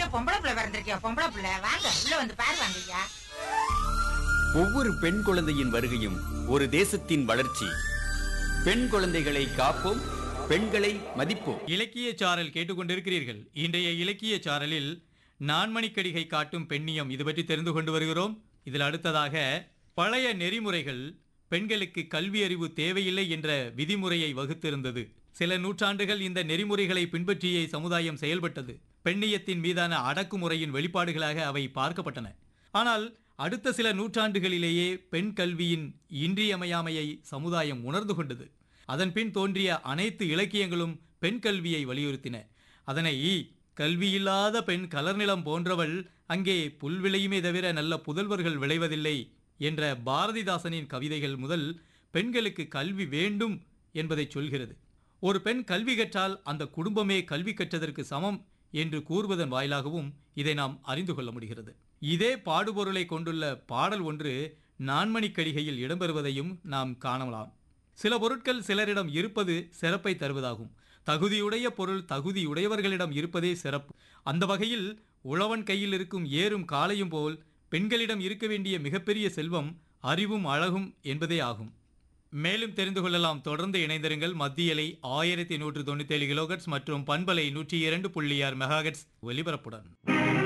பொம்பளை பிள்ளை பிறந்திருக்கியா பொம்பளை பிள்ளை வாங்க உள்ள வந்து பாரு வாங்க ஐயா ஒவ்வொரு பெண் குழந்தையின் வருகையும் ஒரு தேசத்தின் வளர்ச்சி பெண் குழந்தைகளை காப்போம் பெண்களை மதிப்போம் இலக்கிய சாரல் கேட்டுக்கொண்டிருக்கிறீர்கள் இன்றைய இலக்கிய சாரலில் நான்மணிக்கடிகை காட்டும் பெண்ணியம் இது பற்றி தெரிந்து கொண்டு வருகிறோம் இதில் அடுத்ததாக பழைய நெறிமுறைகள் பெண்களுக்கு கல்வி அறிவு தேவையில்லை என்ற விதிமுறையை வகுத்திருந்தது சில நூற்றாண்டுகள் இந்த நெறிமுறைகளை பின்பற்றியே சமுதாயம் செயல்பட்டது பெண்ணியத்தின் மீதான அடக்குமுறையின் வெளிப்பாடுகளாக அவை பார்க்கப்பட்டன ஆனால் அடுத்த சில நூற்றாண்டுகளிலேயே பெண் கல்வியின் இன்றியமையாமையை சமுதாயம் உணர்ந்து கொண்டது அதன்பின் தோன்றிய அனைத்து இலக்கியங்களும் பெண் கல்வியை வலியுறுத்தின அதனை கல்வியில்லாத பெண் கலர்நிலம் போன்றவள் அங்கே புல் விளையுமே தவிர நல்ல புதல்வர்கள் விளைவதில்லை என்ற பாரதிதாசனின் கவிதைகள் முதல் பெண்களுக்கு கல்வி வேண்டும் என்பதை சொல்கிறது ஒரு பெண் கல்வி கற்றால் அந்த குடும்பமே கல்வி கற்றதற்கு சமம் என்று கூறுவதன் வாயிலாகவும் இதை நாம் அறிந்து கொள்ள முடிகிறது இதே பாடுபொருளை கொண்டுள்ள பாடல் ஒன்று நான்மணிக்கடிகையில் இடம்பெறுவதையும் நாம் காணலாம் சில பொருட்கள் சிலரிடம் இருப்பது சிறப்பை தருவதாகும் தகுதியுடைய பொருள் தகுதியுடையவர்களிடம் இருப்பதே சிறப்பு அந்த வகையில் உழவன் கையில் இருக்கும் ஏறும் காளையும் போல் பெண்களிடம் இருக்க வேண்டிய மிகப்பெரிய செல்வம் அறிவும் அழகும் என்பதே ஆகும் மேலும் தெரிந்து கொள்ளலாம் தொடர்ந்து இணைந்திருங்கள் மத்தியலை ஆயிரத்தி நூற்று தொண்ணூத்தி ஏழு கிலோகட்ஸ் மற்றும் பண்பலை நூற்றி இரண்டு புள்ளி ஆறு மெகாகட்ஸ் ஒலிபரப்புடன்